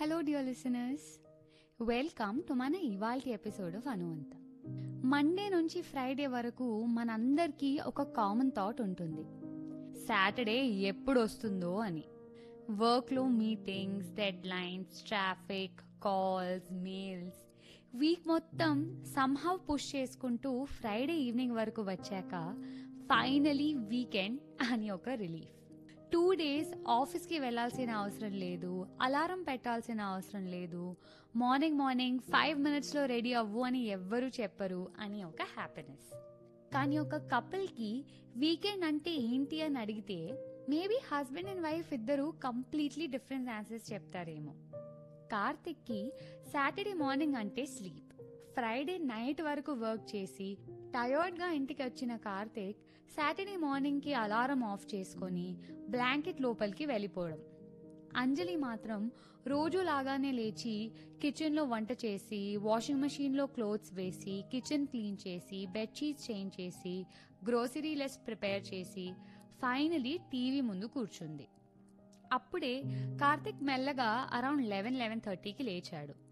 hello dear listeners welcome to మన ఇవాల్టి episode of అనువంత మండే నుంచి ఫ్రైడే వరకు మనందరికీ ఒక కామన్ థాట్ ఉంటుంది సాటర్డే ఎప్పుడు వస్తుందో అని వర్క్లో meetings deadlines traffic calls mails week మొత్తం సంహవ్ పుష్ చేసుకుంటూ ఫ్రైడే ఈవినింగ్ వరకు వచ్చాక ఫైనలీ వీకెండ్ అని ఒక రిలీఫ్ టూ డేస్ ఆఫీస్కి వెళ్ళాల్సిన అవసరం లేదు అలారం పెట్టాల్సిన అవసరం లేదు మార్నింగ్ మార్నింగ్ ఫైవ్ మినిట్స్లో రెడీ అవ్వు అని ఎవ్వరూ చెప్పరు అని ఒక హ్యాపీనెస్ కానీ ఒక కపుల్కి వీకెండ్ అంటే ఏంటి అని అడిగితే మేబీ హస్బెండ్ అండ్ వైఫ్ ఇద్దరు కంప్లీట్లీ డిఫరెంట్ ఆన్సర్స్ చెప్తారేమో కార్తిక్కి సాటర్డే మార్నింగ్ అంటే స్లీప్ ఫ్రైడే నైట్ వరకు వర్క్ చేసి టయర్డ్గా ఇంటికి వచ్చిన కార్తిక్ సాటర్డే మార్నింగ్కి అలారం ఆఫ్ చేసుకొని బ్లాంకెట్ లోపలికి వెళ్ళిపోవడం అంజలి మాత్రం రోజు లాగానే లేచి కిచెన్లో వంట చేసి వాషింగ్ మెషిన్లో క్లోత్స్ వేసి కిచెన్ క్లీన్ చేసి బెడ్షీట్స్ చేంజ్ చేసి గ్రోసరీ లిస్ట్ ప్రిపేర్ చేసి ఫైనలీ టీవీ ముందు కూర్చుంది అప్పుడే కార్తిక్ మెల్లగా అరౌండ్ లెవెన్ లెవెన్ థర్టీకి లేచాడు